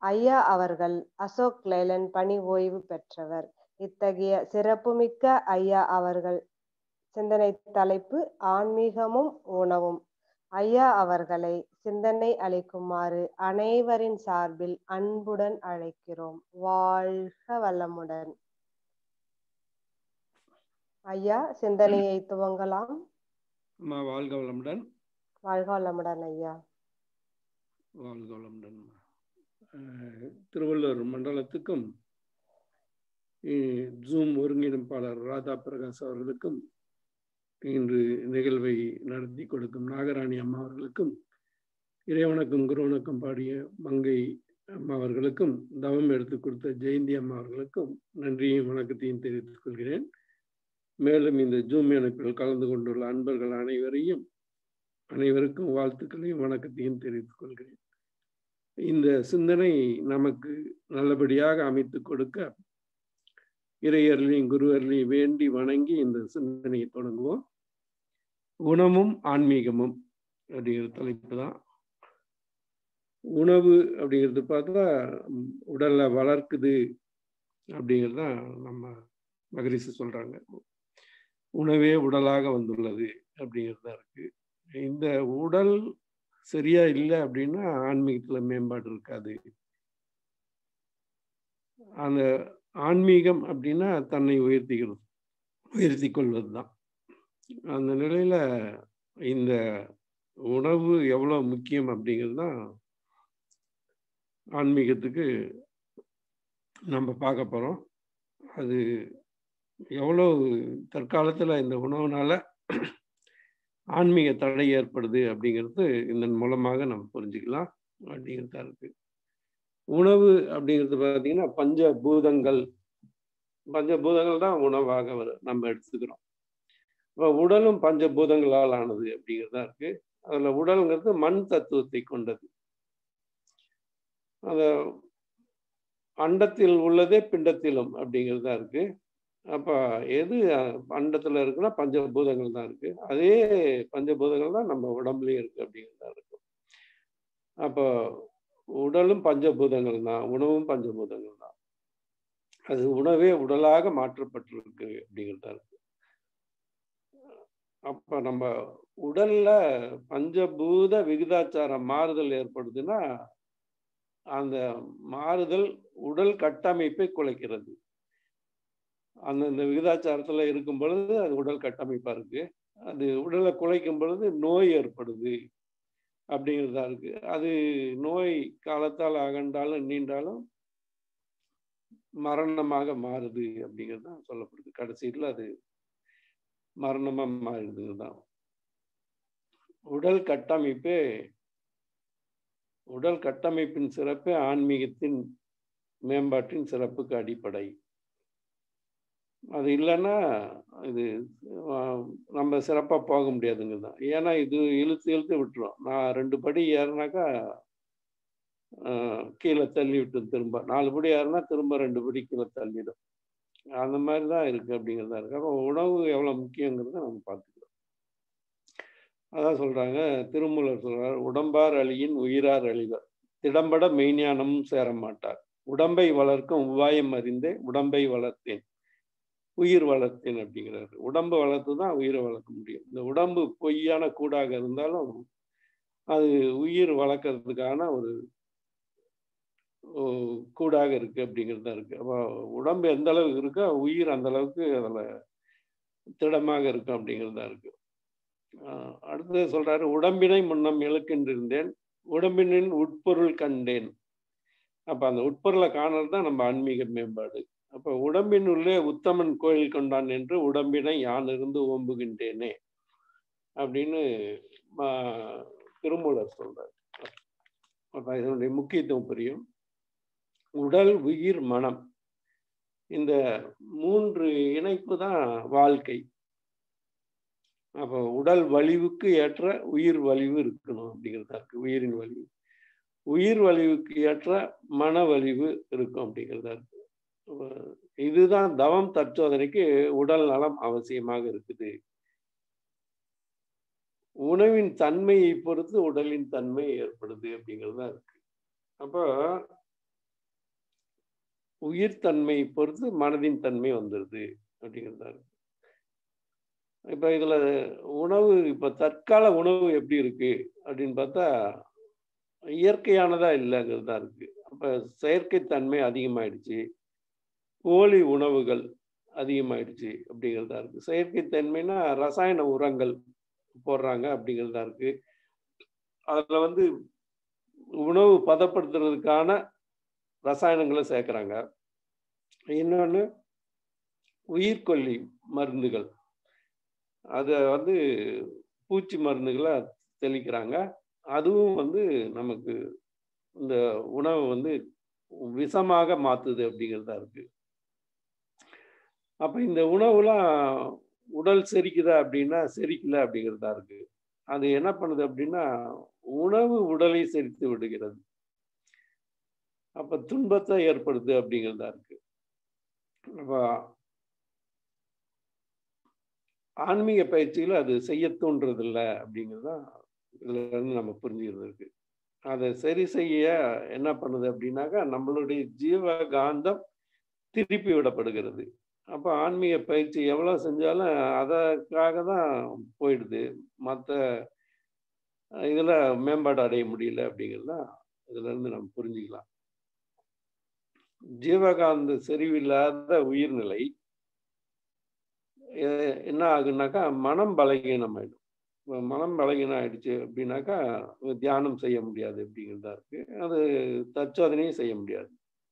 ஐயா அவர்கள் அசோக் லேலன் பணி ஓய்வு பெற்றவர் இத்தகைய சிறப்புமிக்க ஐயா அவர்கள் சிந்தனை தலைப்பு ஆன்மீகமும் உணவும் ஐயா அவர்களை சிந்தனை அளிக்குமாறு அனைவரின் சார்பில் அன்புடன் அழைக்கிறோம் வாழ்க வளமுடன் ஐயா சிந்தனையை துவங்கலாம் அம்மா வாழ்க வளமுடன் வாழ்க வளமுடன் ஐயா வாழ்க வளமுடன் அஹ், திருவள்ளூர் மண்டலத்துக்கும் இ- ஜூம் ஒருங்கிணைப்பாளர் ராதா பிரகாஷ் அவர்களுக்கும் இன்று நிகழ்வை நடத்தி கொடுக்கும் நாகராணி அம்மா அவர்களுக்கும் இறைவணக்கம் குருவணக்கம் பாடிய மங்கை அம்மா அவர்களுக்கும் தவம் எடுத்து கொடுத்த ஜெயந்தி அம்மா அவர்களுக்கும் நன்றியும் வணக்கத்தையும் தெரிவித்துக் கொள்கிறேன் மேலும் இந்த ஜூம் இணைப்பில் கலந்து கொண்டுள்ள அன்பர்கள் அனைவரையும் அனைவருக்கும் வாழ்த்துக்களையும் வணக்கத்தையும் தெரிவித்துக் கொள்கிறேன் இந்த சிந்தனை நமக்கு நல்லபடியாக அமைத்து கொடுக்க இறையர்களையும் குருவர்களையும் வேண்டி வணங்கி இந்த சிந்தனையை தொடங்குவோம் குணமும் ஆன்மீகமும் அப்படிங்கிற தலைப்பு தான் உணவு அப்படிங்கிறது பார்த்தா ம், உடலை வளர்க்குது அப்படிங்கிறது தான் நம்ம மகரிஷி சொல்றாங்க உணவே உடலாக வந்துள்ளது அப்படிங்கிறது தான் இருக்கு இந்த உடல் சரியா இல்லை அப்படின்னா ஆன்மீகத்துல மேம்பாடு இருக்காது அந்த ஆன்மீகம் அப்படின்னா தன்னை உயர்த்திக்கிறது உயர்த்தி கொள்வது தான் அந்த நிலையில இந்த உணவு எவ்வளோ முக்கியம் அப்படிங்கிறது தான் ஆன்மீகத்துக்கு நம்ம பார்க்க போகிறோம் அது எவ்வளோ தற்காலத்தில் இந்த உணவுனால ஆன்மீக தடை ஏற்படுது அப்படிங்கிறது இதன் மூலமாக நம்ம புரிஞ்சுக்கலாம் அப்படிங்கிறதா இருக்கு உணவு அப்படிங்கிறது பார்த்தீங்கன்னா பஞ்சபூதங்கள் பஞ்சபூதங்கள் தான் உணவாக வரு- நம்ம எடுத்துக்கிறோம் இப்போ உடலும் பஞ்சபூதங்களால் ஆனது அப்படிங்கிறதா இருக்கு அதில் உடல்ங்கிறது மண் தத்துவத்தை கொண்டது அந்த அண்டத்தில் உள்ளதே பிண்டத்திலும் அப்படிங்கிறது தான் இருக்கு அப்போ எது அஹ், அண்டத்துல இருக்குன்னா பஞ்சபூதங்கள் தான் இருக்கு அதே பஞ்சபூதங்கள் தான் நம்ம உடம்புலயும் இருக்கு அப்படிங்கிறது தான் இருக்கு அப்போ உடலும் பஞ்சபூதங்கள் தான் உணவும் பஞ்சபூதங்கள் தான் அது உணவே உடலாக மாற்றப்பட்டிருக்கு அப்படிங்கிறது தான் இருக்கு அப்ப நம்ம உடல்ல பஞ்சபூத விகிதாச்சார மாறுதல் ஏற்படுதுன்னா அந்த மாறுதல் உடல் கட்டமைப்பை குலைக்கிறது அந்த இந்த விகிதாச்சாரத்துல இருக்கும் பொழுது அது உடல் கட்டமைப்பா இருக்கு அது உடலை குலைக்கும் பொழுது நோய் ஏற்படுது அப்படிங்கிறதா இருக்கு அது நோய் காலத்தால் அகன்றாலும் நீண்டாலும் மரணமாக மாறுது அப்படிங்கிறது தான் சொல்லப்படுது கடைசியில் அது மரணமா மாறிடுதுங்க தான் உடல் கட்டமைப்பே உடல் கட்டமைப்பின் சிறப்பே ஆன்மீகத்தின் மேம்பாட்டின் சிறப்புக்கு அடிப்படை அது இல்லைன்னா இது ஆஹ், நம்ம சிறப்பாக போக முடியாதுங்க தான் ஏன்னா இது இழுத்து இழுத்து விட்டுரும் நான் ரெண்டு படி ஏறினாக்கா ஆஹ், கீழே தள்ளி விட்டு திரும்ப நாலு படி ஏறினா திரும்ப ரெண்டு படி கீழே தள்ளிடும் அந்த மாதிரி தான் இருக்கு அப்படிங்கிறதா இருக்கு அப்போ உணவு எவ்வளோ முக்கியங்கிறத நம்ம பார்த்துக்கிறோம் அதான் சொல்றாங்க திருமூலர் சொல்றார் உடம்பார் அழியின் உயிரார் அழிவர் திடம்பட மெய்ஞானமும் சேர மாட்டார் உடம்பை வளர்க்கும் உபாயம் அறிந்தே உடம்பை வளர்த்தேன் உயிர் வளர்த்தேன் அப்படிங்கிறாரு உடம்பு வளர்த்து தான் உயிரை வளர்க்க முடியும் இந்த உடம்பு பொய்யான கூடாக இருந்தாலும் அது உயிர் வளர்க்கறதுக்கான ஒரு ஓ, கூடாக இருக்கு அப்படிங்கிறது தான் இருக்கு அப்போ உடம்பு எந்த அளவுக்கு இருக்கோ உயிர் அந்த அளவுக்கு அதில் திடமாக இருக்கும் அப்படிங்கிறது தான் இருக்கு ஆஹ் அடுத்தது சொல்றாரு உடம்பினை முன்னம் இழுக்கின்றிருந்தேன் உடம்பினின் உட்பொருள் கண்டேன் அப்ப அந்த உட்பொருளை காணறது தான் நம்ம ஆன்மீக மேம்பாடு அப்ப உடம்பின் உள்ளே உத்தமன் கோயில் கொண்டான் என்று உடம்பினை யான் இருந்து ஓம்புகின்றேனே அப்படின்னு மா- திருமூலர் சொல்றார் அப்ப இதனுடைய முக்கியத்துவம் புரியும் உடல் உயிர் மனம் இந்த மூன்று இணைப்பு தான் வாழ்க்கை அப்போ உடல் வலிவுக்கு ஏற்ற உயிர் வலிவு இருக்கணும் அப்படிங்கிறதா இருக்கு உயிரின் வலிவு உயிர் வலிவுக்கு ஏற்ற மன வலிவு இருக்கும் அப்படிங்கிறதா இருக்கு அப்ப இதுதான் தவம் தற்சோதனைக்கு உடல் நலம் அவசியமாக இருக்குது உணவின் தன்மையை பொறுத்து உடலின் தன்மை ஏற்படுது அப்படிங்கிறது தான் இருக்கு அப்போ உயிர்த்தன்மை பொறுத்து மனதின் தன்மை வந்துடுது அப்படிங்கிறதா இருக்கு இப்போ இதுல உணவு இப்போ தற்கால உணவு எப்படி இருக்கு அப்படின்னு பார்த்தா இயற்கையானதா இல்லைங்கிறதா இருக்கு அப்ப செயற்கைத்தன்மை அதிகமாயிடுச்சு போலி உணவுகள் அதிகமாயிடுச்சு அப்படிங்கிறதா இருக்கு செயற்கைத்தன்மைனா ரசாயன உரங்கள் போடுறாங்க அப்படிங்கிறதா இருக்கு அதுல வந்து உணவு பதப்படுத்துறதுக்கான ரசாயனங்களை சேர்க்குறாங்க இன்னொன்று உயிர்கொல்லி மருந்துகள் அதை வந்து பூச்சி மருந்துகளை தெளிக்கிறாங்க அதுவும் வந்து நமக்கு இந்த உணவை வந்து விஷமாக மாத்துது அப்படிங்கிறதா இருக்கு அப்ப இந்த உணவுலாம் உடல் செரிக்குதா அப்படின்னா செரிக்கல அப்படிங்கிறதா இருக்கு அது என்ன பண்ணுது அப்படின்னா உணவு உடலை செரித்து விடுகிறது அப்ப துன்பத்தை ஏற்படுது அப்படிங்கிறதா இருக்கு அப்ப ஆன்மீக பயிற்சியில அது செய்ய தோன்றது இல்லை அப்படிங்கிறது இதுல இருந்து நம்ம புரிஞ்சுக்கிறது இருக்கு அதை சரி செய்ய என்ன பண்ணுது அப்படின்னாக்கா நம்மளுடைய ஜீவ காந்தம் திருப்பி விடப்படுகிறது அப்போ ஆன்மீக பயிற்சி எவ்வளோ செஞ்சாலும் அதற்காக தான் போயிடுது மற்ற இதில் மேம்பாடு அடைய முடியல அப்படிங்கிறது தான் இதுல இருந்து நம்ம புரிஞ்சுக்கலாம் ஜீவகாந்த செறிவில்லாத உயிர்நிலை என்ன ஆகுனாக்கா மனம் பலகீனம் ஆயிடும் மனம் பலகீனம் ஆயிடுச்சு அப்படின்னாக்கா தியானம் செய்ய முடியாது அப்படிங்கிறதா இருக்கு அது தற்சோதனையும் செய்ய முடியாது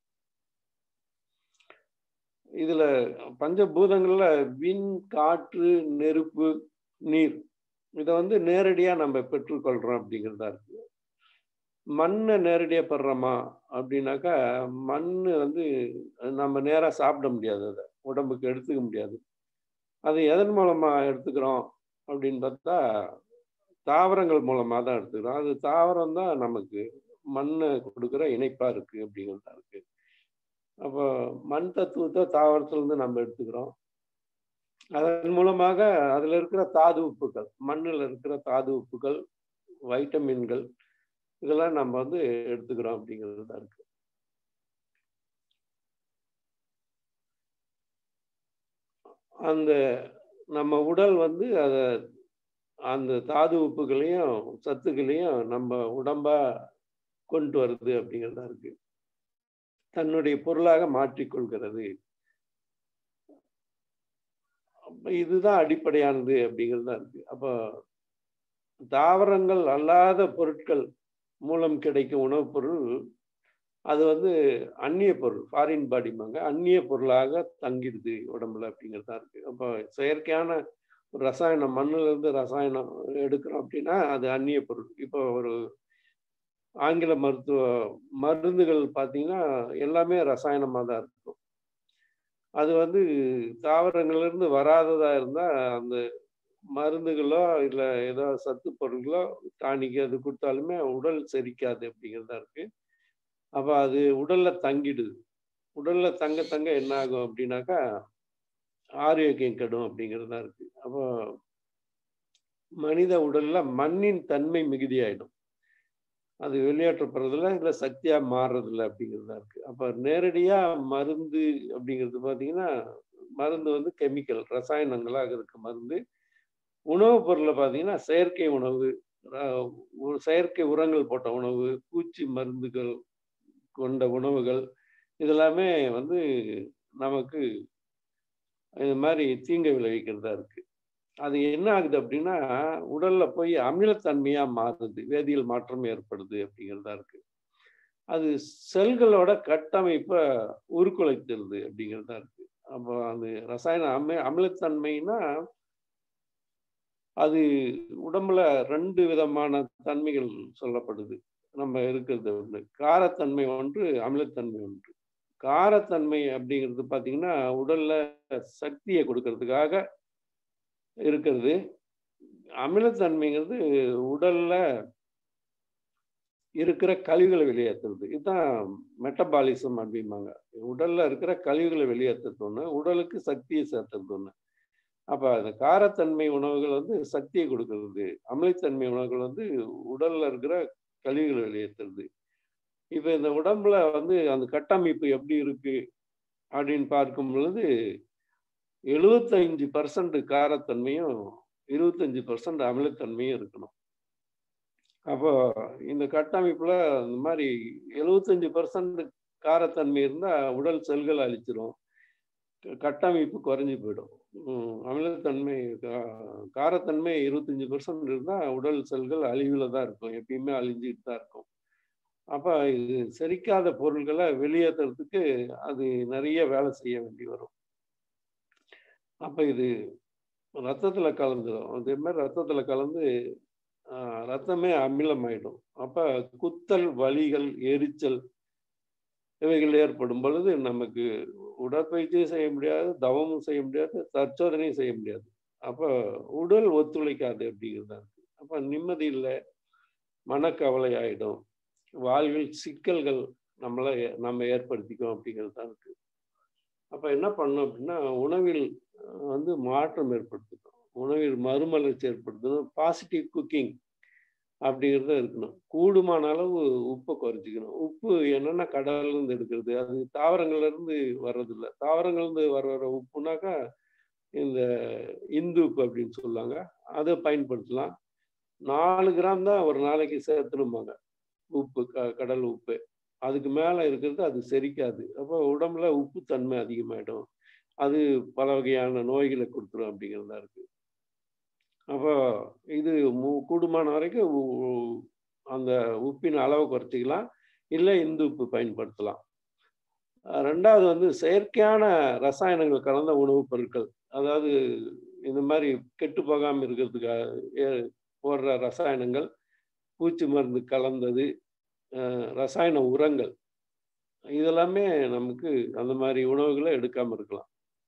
இதுல பஞ்சபூதங்கள்ல விண் காற்று நெருப்பு நீர் இதை வந்து நேரடியா நம்ம பெற்றுக்கொள்றோம் அப்படிங்கிறதா இருக்கு மண்ணை நேரடியா பெறோமா அப்படின்னாக்கா மண் வந்து நம்ம நேராக சாப்பிட முடியாது அதை உடம்புக்கு எடுத்துக்க முடியாது அது எதன் மூலமா எடுத்துக்கிறோம் அப்படின்னு பார்த்தா தாவரங்கள் மூலமா தான் எடுத்துக்கிறோம் அது தாவரம் தான் நமக்கு மண்ணை கொடுக்குற இணைப்பா இருக்கு அப்படிங்கிறதா இருக்கு அப்போ மண் தத்துவத்தை தாவரத்திலிருந்து நம்ம எடுத்துக்கிறோம் அதன் மூலமாக அதுல இருக்கிற தாது உப்புகள் மண்ணில் இருக்கிற தாது உப்புகள் வைட்டமின்கள் இதெல்லாம் நம்ம வந்து எடுத்துக்கிறோம் அப்படிங்கிறது தான் இருக்கு அந்த நம்ம உடல் வந்து அதை அந்த தாது உப்புகளையும் சத்துக்களையும் நம்ம உடம்பா கொண்டு வருது அப்படிங்கிறதா இருக்கு தன்னுடைய பொருளாக மாற்றிக்கொள்கிறது இதுதான் அடிப்படையானது அப்படிங்கிறது தான் இருக்கு அப்போ தாவரங்கள் அல்லாத பொருட்கள் மூலம் கிடைக்கும் உணவுப் பொருள் அது வந்து அந்நிய பொருள் ஃபாரின் பாடிம்பாங்க அந்நிய பொருளாக தங்கிடுது உடம்புல அப்படிங்கிறதா இருக்கு அப்போ செயற்கையான ஒரு ரசாயனம் மண்ணுல இருந்து ரசாயனம் எடுக்கிறோம் அப்படின்னா அது அந்நிய பொருள் இப்போ ஒரு ஆங்கில மருத்துவ மருந்துகள் பார்த்தீங்கன்னா எல்லாமே ரசாயனமாக தான் இருக்கும் அது வந்து தாவரங்கள்லேருந்து வராததாக இருந்தால் அந்த மருந்துகளோ இல்லை ஏதோ சத்து பொருள்களோ டானிக்கு அது கொடுத்தாலுமே உடல் செரிக்காது அப்படிங்கிறதா இருக்கு அப்போ அது உடல்ல தங்கிடுது உடல்ல தங்க தங்க என்ன ஆகும் அப்படின்னாக்கா ஆரோக்கியம் கெடும் அப்படிங்கிறதா இருக்கு அப்போ மனித உடல்ல மண்ணின் தன்மை மிகுதியாயிடும் அது வெளியேற்றப்படுறதுல இல்லை சக்தியா மாறுறதில்ல அப்படிங்கிறதா இருக்கு அப்போ நேரடியா மருந்து அப்படிங்கிறது பார்த்தீங்கன்னா மருந்து வந்து கெமிக்கல் ரசாயனங்களாக இருக்க மருந்து உணவுப் பொருளை பார்த்தீங்கன்னா செயற்கை உணவு செயற்கை உரங்கள் போட்ட உணவு பூச்சி மருந்துகள் கொண்ட உணவுகள் இதெல்லாமே வந்து நமக்கு இது மாதிரி தீங்கை விளைவிக்கிறதா இருக்கு அது என்ன ஆகுது அப்படின்னா உடல்ல போய் அமிலத்தன்மையா மாறுது வேதியியல் மாற்றம் ஏற்படுது அப்படிங்கிறதா இருக்கு அது செல்களோட கட்டமைப்பை உருக்குலைத்துருது அப்படிங்கிறதா இருக்கு அப்போ அது ரசாயன அமி அமிலத்தன்மைனா அது உடம்புல ரெண்டு விதமான தன்மைகள் சொல்லப்படுது நம்ம இருக்கிறது ஒன்று காரத்தன்மை ஒன்று அமிலத்தன்மை ஒன்று காரத்தன்மை அப்படிங்கிறது பார்த்தீங்கன்னா உடல்ல சக்தியை கொடுக்கறதுக்காக இருக்கிறது அமிலத்தன்மைங்கிறது உடல்ல இருக்கிற கழிவுகளை வெளியேற்றுறது இதுதான் மெட்டபாலிசம் அப்படிம்பாங்க உடல்ல இருக்கிற கழிவுகளை வெளியேற்றுறது ஒன்று உடலுக்கு சக்தியை சேர்த்துறது ஒன்று அப்ப அந்த காரத்தன்மை உணவுகள் வந்து சக்தியை கொடுக்கறது அமிலத்தன்மை உணவுகள் வந்து உடல்ல இருக்கிற கழிவுகளை வெளியேற்றுறது இப்ப இந்த உடம்புல வந்து அந்த கட்டமைப்பு எப்படி இருக்கு அப்படின்னு பார்க்கும் பொழுது எழுபத்தஞ்சு பர்சன்ட் காரத்தன்மையும் இருபத்தஞ்சு பர்சன்ட் அமிலத்தன்மையும் இருக்கணும் அப்போ இந்த கட்டமைப்புல இந்த மாதிரி எழுபத்தஞ்சு பர்சன்ட் காரத்தன்மை இருந்தா உடல் செல்கள் அழிச்சிரும் கட்டமைப்பு குறைஞ்சி போயிடும் அமிலத்தன்மை காரத்தன்மை இருபத்தஞ்சி பர்சன்ட் இருந்தால் உடல் செல்கள் அழிவில் தான் இருக்கும் எப்பயுமே அழிஞ்சிட்டு தான் இருக்கும் அப்போ இது செரிக்காத பொருள்களை வெளியேற்றுறதுக்கு அது நிறைய வேலை செய்ய வேண்டி வரும் அப்போ இது ரத்தத்தில் கலந்துடும் அதே மாதிரி ரத்தத்தில் கலந்து ரத்தமே அமிலமாயிடும் அப்போ குத்தல் வலிகள் எரிச்சல் இவைகள் ஏற்படும் பொழுது நமக்கு உடற்பயிற்சியும் செய்ய முடியாது தவமும் செய்ய முடியாது தற்சோதனையும் செய்ய முடியாது அப்போ உடல் ஒத்துழைக்காது அப்படிங்கிறதா இருக்கு அப்போ நிம்மதி இல்லை மனக்கவலை ஆயிடும் வாழ்வில் சிக்கல்கள் நம்மளை நம்ம ஏற்படுத்திக்கும் அப்படிங்கிறது தான் இருக்கு அப்போ என்ன பண்ணோம் அப்படின்னா உணவில் வந்து மாற்றம் ஏற்படுத்தணும் உணவில் மறுமலர்ச்சி ஏற்படுத்தணும் பாசிட்டிவ் குக்கிங் அப்படிங்கிறத இருக்கணும் கூடுமான அளவு உப்பை குறைச்சிக்கணும் உப்பு என்னென்னா கடல்லேருந்து எடுக்கிறது அது தாவரங்கள்லேருந்து வர்றதில்ல தாவரங்கள்லேருந்து வர்ற உப்புனாக்கா இந்த இந்து உப்பு அப்படின்னு சொல்லுவாங்க அதை பயன்படுத்தலாம் நாலு கிராம் தான் ஒரு நாளைக்கு சேர்த்துணுமாங்க உப்பு க கடல் உப்பு அதுக்கு மேலே இருக்கிறது அது செரிக்காது அப்போ உடம்புல உப்பு தன்மை அதிகமாயிடும் அது பல வகையான நோய்களை கொடுத்துரும் அப்படிங்கிறதா இருக்கு அப்போ இது கூடுமான வரைக்கும் அந்த உப்பின் அளவை குறைச்சிக்கலாம் இல்லை இந்து உப்பு பயன்படுத்தலாம் ரெண்டாவது வந்து செயற்கையான ரசாயனங்கள் கலந்த உணவுப் பொருட்கள் அதாவது இந்த மாதிரி கெட்டு போகாமல் இருக்கிறதுக்காக போடுற ரசாயனங்கள் பூச்சி மருந்து கலந்தது ரசாயன உரங்கள் இதெல்லாமே நமக்கு அந்த மாதிரி உணவுகளை எடுக்காமல் இருக்கலாம்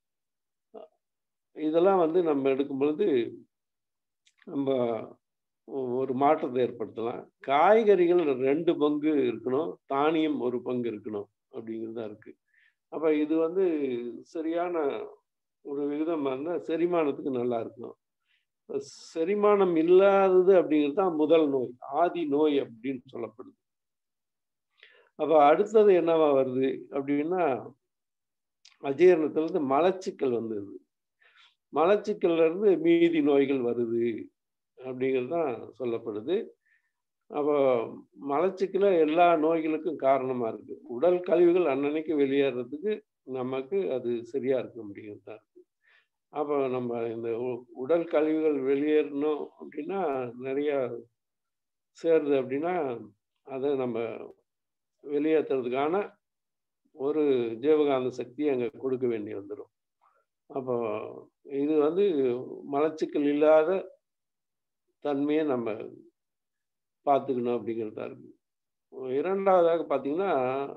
இதெல்லாம் வந்து நம்ம எடுக்கும் பொழுது நம்ம ஒரு மாற்றத்தை ஏற்படுத்தலாம் காய்கறிகள் ரெண்டு பங்கு இருக்கணும் தானியம் ஒரு பங்கு இருக்கணும் அப்படிங்கிறதா இருக்கு அப்போ இது வந்து சரியான ஒரு விகிதம் இருந்தால் செரிமானத்துக்கு நல்லா இருக்கும் செரிமானம் இல்லாதது அப்படிங்கிறது தான் முதல் நோய் ஆதி நோய் அப்படின்னு சொல்லப்படுது அப்போ அடுத்தது என்னவா வருது அப்படின்னா அஜீரணத்துலேருந்து மலச்சிக்கல் வந்தது மலச்சிக்கல்ல இருந்து மீதி நோய்கள் வருது அப்படிங்கிறது தான் சொல்லப்படுது அப்போ மலச்சிக்கல எல்லா நோய்களுக்கும் காரணமாக இருக்கு உடல் கழிவுகள் அன்னன்னைக்கு வெளியேறதுக்கு நமக்கு அது சரியா இருக்கும் அப்படிங்கிறது தான் இருக்கு அப்போ நம்ம இந்த உடல் கழிவுகள் வெளியேறணும் அப்படின்னா நிறைய சேருது அப்படின்னா அதை நம்ம வெளியேற்றுறதுக்கான ஒரு ஜீவகாந்த சக்தியை அங்கே கொடுக்க வேண்டி வந்துடும் அப்போ இது வந்து மலச்சிக்கல் இல்லாத தன்மையை நம்ம பார்த்துக்கணும் அப்படிங்கிறதா இருக்கு இரண்டாவதாக பார்த்தீங்கன்னா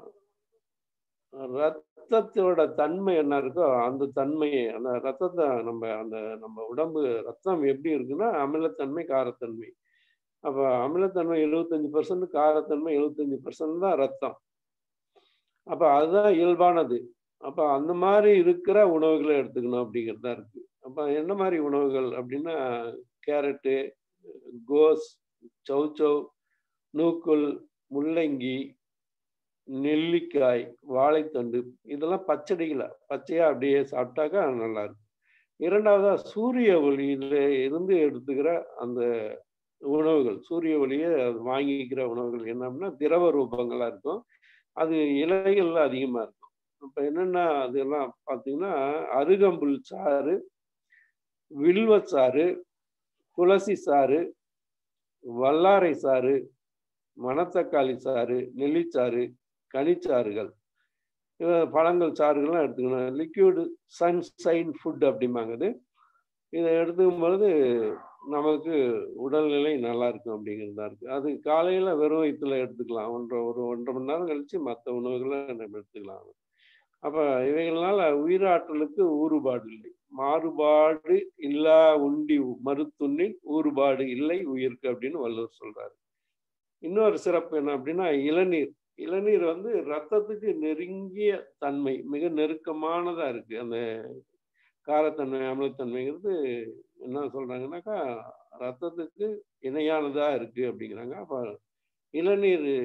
ரத்தத்தோட தன்மை என்ன இருக்கோ அந்த தன்மையை அந்த ரத்தத்தை நம்ம அந்த நம்ம உடம்பு ரத்தம் எப்படி இருக்குன்னா அமிலத்தன்மை காரத்தன்மை அப்போ அமிலத்தன்மை எழுபத்தஞ்சு பர்சன்ட் காரத்தன்மை எழுபத்தஞ்சு பர்சன்ட் தான் ரத்தம் அப்போ அதுதான் இயல்பானது அப்போ அந்த மாதிரி இருக்கிற உணவுகளை எடுத்துக்கணும் அப்படிங்கிறது தான் இருக்கு அப்போ என்ன மாதிரி உணவுகள் அப்படின்னா கேரட்டு கோஸ் சௌச்சௌ நூக்குள் முள்ளங்கி நெல்லிக்காய் வாழைத்தண்டு இதெல்லாம் பச்சடிகளை பச்சையாக அப்படியே சாப்பிட்டாக்கா நல்லா இருக்கும் இரண்டாவதா சூரிய ஒளியில இருந்து எடுத்துக்கிற அந்த உணவுகள் சூரிய ஒளியை வாங்கிக்கிற உணவுகள் என்ன அப்படின்னா திரவ ரூபங்களாக இருக்கும் அது இலைகள்ல அதிகமாக இருக்கும் இப்போ என்னென்ன அதெல்லாம் பார்த்தீங்கன்னா அருகம்புல் சாறு வில்வச்சாறு துளசி சாறு வல்லாரை சாறு மணத்தக்காளி சாறு நெல்லிச்சாறு கனிச்சாறுகள் பழங்கள் சாறுகள்லாம் எடுத்துக்கணும் லிக்யூடு சன்சைன் ஃபுட் அப்படிம்பாங்குது இதை எடுத்துக்கும் பொழுது நமக்கு உடல்நிலை நல்லா இருக்கும் அப்படிங்கிறது தான் இருக்குது அது காலையில் வெறும் வயிற்றுல எடுத்துக்கலாம் ஒன்றரை ஒரு ஒன்றரை மணி நேரம் கழித்து மற்ற உணவுகளை நம்ம எடுத்துக்கலாம் அப்போ இவைகளால் உயிராற்றலுக்கு ஊறுபாடு இல்லை மாறுபாடு இல்லா உண்டி மறுத்துண்ணில் ஊறுபாடு இல்லை உயிருக்கு அப்படின்னு வள்ளுவர் சொல்றாரு இன்னொரு சிறப்பு என்ன அப்படின்னா இளநீர் இளநீர் வந்து ரத்தத்துக்கு நெருங்கிய தன்மை மிக நெருக்கமானதா இருக்கு அந்த காரத்தன்மை அமிலத்தன்மைங்கிறது என்ன சொல்றாங்கன்னாக்கா ரத்தத்துக்கு இணையானதா இருக்கு அப்படிங்கிறாங்க அப்ப இளநீர்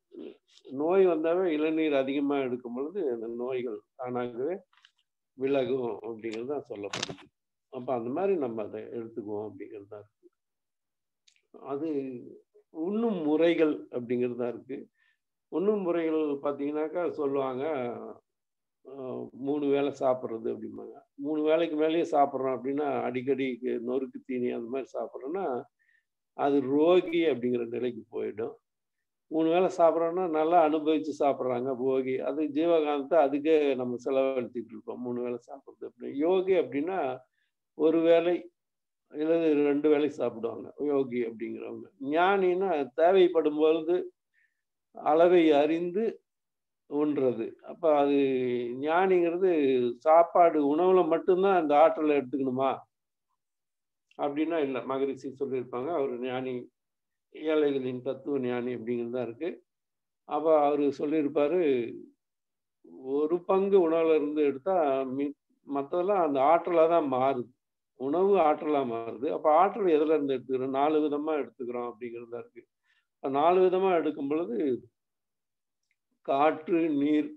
நோய் வந்தாவே இளநீர் அதிகமாக எடுக்கும் பொழுது அந்த நோய்கள் தானாகவே விலகும் அப்படிங்கிறது தான் சொல்லப்படுது அப்போ அந்த மாதிரி நம்ம அதை எடுத்துக்குவோம் அப்படிங்கிறது தான் இருக்கு அது உண்ணும் முறைகள் அப்படிங்கிறது தான் இருக்கு உண்ணும் முறைகள் பார்த்தீங்கன்னாக்கா சொல்லுவாங்க ஆஹ் மூணு வேளை சாப்பிட்றது அப்படிம்பாங்க மூணு வேளைக்கு மேலேயே சாப்பிட்றோம் அப்படின்னா அடிக்கடி நொறுக்கு தீனி அந்த மாதிரி சாப்பிட்றோன்னா அது ரோகி அப்படிங்கிற நிலைக்கு போயிடும் மூணு வேளை சாப்பிட்றோன்னா நல்லா அனுபவித்து சாப்பிட்றாங்க போகி அது ஜீவகாந்தத்தை அதுக்கே நம்ம செலவழிச்சிட்டு இருக்கோம் மூணு வேளை சாப்பிட்றது அப்படி யோகி அப்படின்னா ஒரு வேளை இல்லது ரெண்டு வேளை சாப்பிடுவாங்க யோகி அப்படிங்கிறவங்க ஞானின்னா தேவைப்படும் பொழுது அளவை அறிந்து உண்றது அப்போ அது ஞானிங்கிறது சாப்பாடு உணவுல மட்டும்தான் அந்த ஆற்றலை எடுத்துக்கணுமா அப்படின்னா இல்லை மகரிஷி சொல்லியிருப்பாங்க அவர் ஞானி ஏழைகளின் தத்துவ ஞானி அப்படிங்கிறது தான் இருக்கு அப்போ அவர் சொல்லியிருப்பாரு ஒரு பங்கு உணவுல இருந்து எடுத்தா மி மற்றதெல்லாம் அந்த ஆற்றலாக தான் மாறுது உணவு ஆற்றலாக மாறுது அப்போ ஆற்றல் எதுல இருந்து எடுத்துக்கிறோம் நாலு விதமா எடுத்துக்கிறோம் அப்படிங்கிறது தான் இருக்கு நாலு விதமா எடுக்கும் பொழுது காற்று நீர்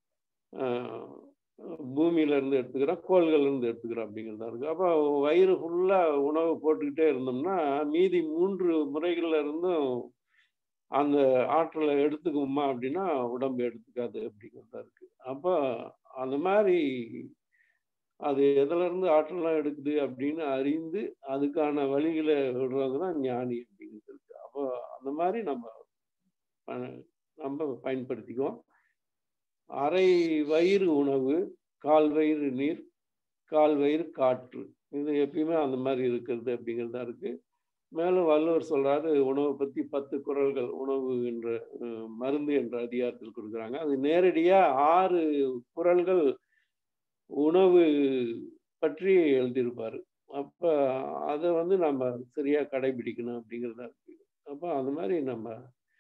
பூமியில இருந்து எடுத்துக்கிறோம் கோள்கள் இருந்து எடுத்துக்கிறோம் அப்படிங்கிறதா இருக்கு அப்போ வயிறு ஃபுல்லா உணவு போட்டுக்கிட்டே இருந்தோம்னா மீதி மூன்று முறைகள்ல இருந்தும் அந்த ஆற்றலை எடுத்துக்குமா அப்படின்னா உடம்பு எடுத்துக்காது அப்படிங்கிறதா இருக்கு அப்போ அந்த மாதிரி அது எதுல இருந்து ஆற்றலாம் எடுக்குது அப்படின்னு அறிந்து அதுக்கான வழிகளை விடுறது தான் ஞானி அப்படிங்கிறது இருக்கு அப்போ அந்த மாதிரி நம்ம நம்ம பயன்படுத்திக்குவோம் அரை வயிறு உணவு கால் வயிறு நீர் கால் வயிறு காற்று இது எப்பயுமே அந்த மாதிரி இருக்கிறது அப்படிங்கிறதா இருக்கு மேலும் வள்ளுவர் சொல்றாரு உணவை பத்தி பத்து குரல்கள் உணவு என்ற மருந்து என்ற அதிகாரத்தில் கொடுக்குறாங்க அது நேரடியா ஆறு குரல்கள் உணவு பற்றி எழுதியிருப்பாரு அப்ப அதை வந்து நம்ம சரியா கடைபிடிக்கணும் அப்படிங்கிறதா இருக்கு அப்போ அந்த மாதிரி நம்ம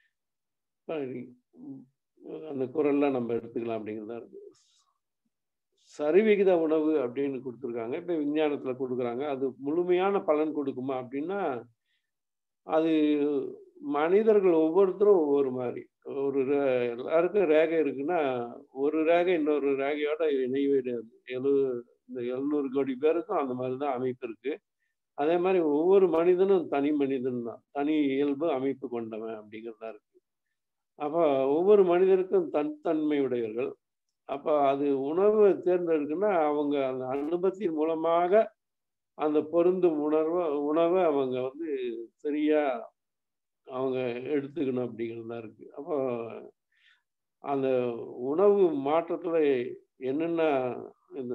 அந்த குரல்லாம் நம்ம எடுத்துக்கலாம் அப்படிங்கிறதா இருக்கு சரிவிகித உணவு அப்படின்னு கொடுத்துருக்காங்க இப்போ விஞ்ஞானத்தில் கொடுக்குறாங்க அது முழுமையான பலன் கொடுக்குமா அப்படின்னா அது மனிதர்கள் ஒவ்வொருத்தரும் ஒவ்வொரு மாதிரி ஒரு எல்லாருக்கும் ரேகை இருக்குன்னா ஒரு ரேகை இன்னொரு ரேகையோட இணைவிடாது எழு இந்த எழுநூறு கோடி பேருக்கும் அந்த மாதிரி தான் அமைப்பு இருக்கு அதே மாதிரி ஒவ்வொரு மனிதனும் தனி மனிதன் தான் தனி இயல்பு அமைப்பு கொண்டவன் அப்படிங்கிறதா இருக்கு அப்போ ஒவ்வொரு மனிதருக்கும் தன்தன்மை உடையவர்கள் அப்போ அது உணவு தேர்ந்தெடுக்குன்னா அவங்க அந்த அனுபவத்தின் மூலமாக அந்த பொருந்தும் உணர்வை உணவை அவங்க வந்து சரியா அவங்க எடுத்துக்கணும் அப்படிங்கிறது தான் இருக்கு அப்போ அந்த உணவு மாற்றத்துல என்னென்ன இந்த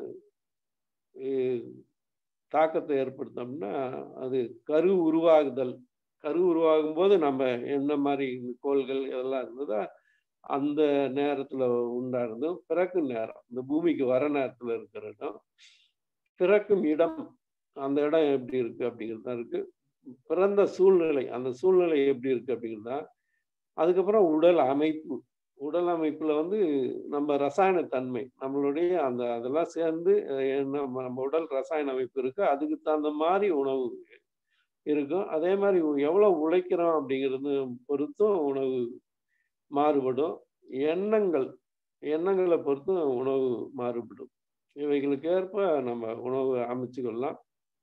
தாக்கத்தை ஏற்படுத்தோம்னா அது கரு உருவாகுதல் கரு உருவாகும் போது நம்ம என்ன மாதிரி கோள்கள் இதெல்லாம் இருந்ததோ அந்த நேரத்துல உண்டானது பிறக்கும் நேரம் இந்த பூமிக்கு வர நேரத்துல இருக்கிற இடம் பிறக்கும் இடம் அந்த இடம் எப்படி இருக்கு அப்படிங்கிறது தான் இருக்கு பிறந்த சூழ்நிலை அந்த சூழ்நிலை எப்படி இருக்கு அப்படிங்கிறது தான் அதுக்கப்புறம் உடல் அமைப்பு உடல் அமைப்புல வந்து நம்ம ரசாயன தன்மை நம்மளுடைய அந்த அதெல்லாம் சேர்ந்து நம்ம நம்ம உடல் ரசாயன அமைப்பு இருக்கு அதுக்கு தகுந்த மாதிரி உணவு இருக்கும் அதே மாதிரி எவ்வளவு உழைக்கிறோம் அப்படிங்கிறது பொறுத்தும் உணவு மாறுபடும் எண்ணங்கள் எண்ணங்களை பொறுத்தும் உணவு மாறுபடும் இவைகளுக்கு ஏற்ப நம்ம உணவு அமைச்சுக்கொள்ளலாம்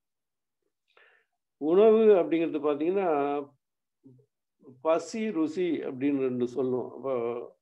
உணவு அப்படிங்கிறது பார்த்தீங்கன்னா பசி ருசி அப்படின்னு ரெண்டு சொல்லுவோம் அப்போ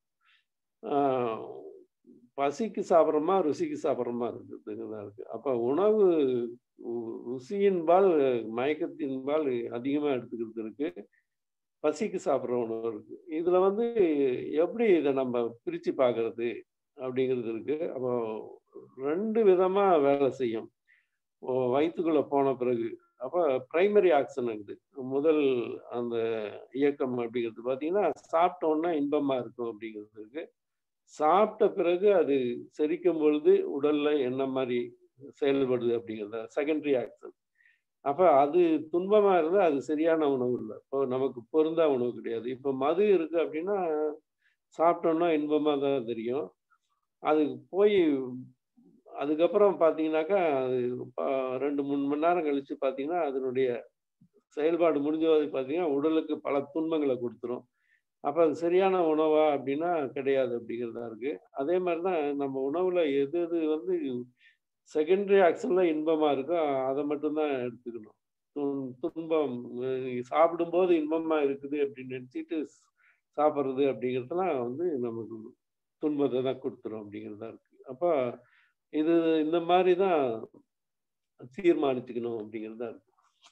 பசிக்கு சாப்பிட்றோமா ருசிக்கு சாப்பிட்றோமா இருக்குதுங்க இருக்கு அப்போ உணவு ருசியின்பால் மயக்கத்தின்பால் அதிகமாக எடுத்துக்கிறது இருக்கு பசிக்கு சாப்பிட்ற உணவு இருக்கு இதுல வந்து எப்படி இதை நம்ம பிரிச்சு பார்க்கறது அப்படிங்கிறது இருக்கு அப்போ ரெண்டு விதமா வேலை செய்யும் வயிற்றுக்குள்ள போன பிறகு அப்போ பிரைமரி ஆக்சன் இருக்குது முதல் அந்த இயக்கம் அப்படிங்கிறது பார்த்தீங்கன்னா சாப்பிட்டோன்னா இன்பமா இருக்கும் அப்படிங்கிறது இருக்கு சாப்பிட்ட பிறகு அது செரிக்கும் பொழுது உடல்ல என்ன மாதிரி செயல்படுது அப்படிங்கிறத செகண்டரி ஆக்சன் அப்ப அது துன்பமா இருந்தா அது சரியான உணவு இல்லை இப்போ நமக்கு பொருந்தா உணவு கிடையாது இப்போ மது இருக்கு அப்படின்னா சாப்பிட்டோம்னா இன்பமா தான் தெரியும் அது போய் அதுக்கப்புறம் பார்த்தீங்கன்னாக்கா அது ரெண்டு மூணு மணி நேரம் கழிச்சு பார்த்தீங்கன்னா அதனுடைய செயல்பாடு முடிஞ்சது பார்த்தீங்கன்னா உடலுக்கு பல துன்பங்களை கொடுத்துரும் அப்போ அது சரியான உணவா அப்படின்னா கிடையாது அப்படிங்கிறதா இருக்கு அதே மாதிரி தான் நம்ம உணவுல எது எது வந்து செகண்டரி ஆக்ஷன்ல இன்பமா இருக்கோ அதை மட்டும்தான் எடுத்துக்கணும் துன்- துன்பம் அஹ் சாப்பிடும்போது இன்பமா இருக்குது அப்படின்னு நினைச்சிட்டு சாப்பிட்றது அப்படிங்கிறதுலாம் வந்து நமக்கு துன்பத்தை தான் கொடுத்துரும் அப்படிங்கிறதா இருக்கு அப்போ இது இந்த மாதிரி தான் தீர்மானிச்சுக்கணும் அப்படிங்கிறதா இருக்கு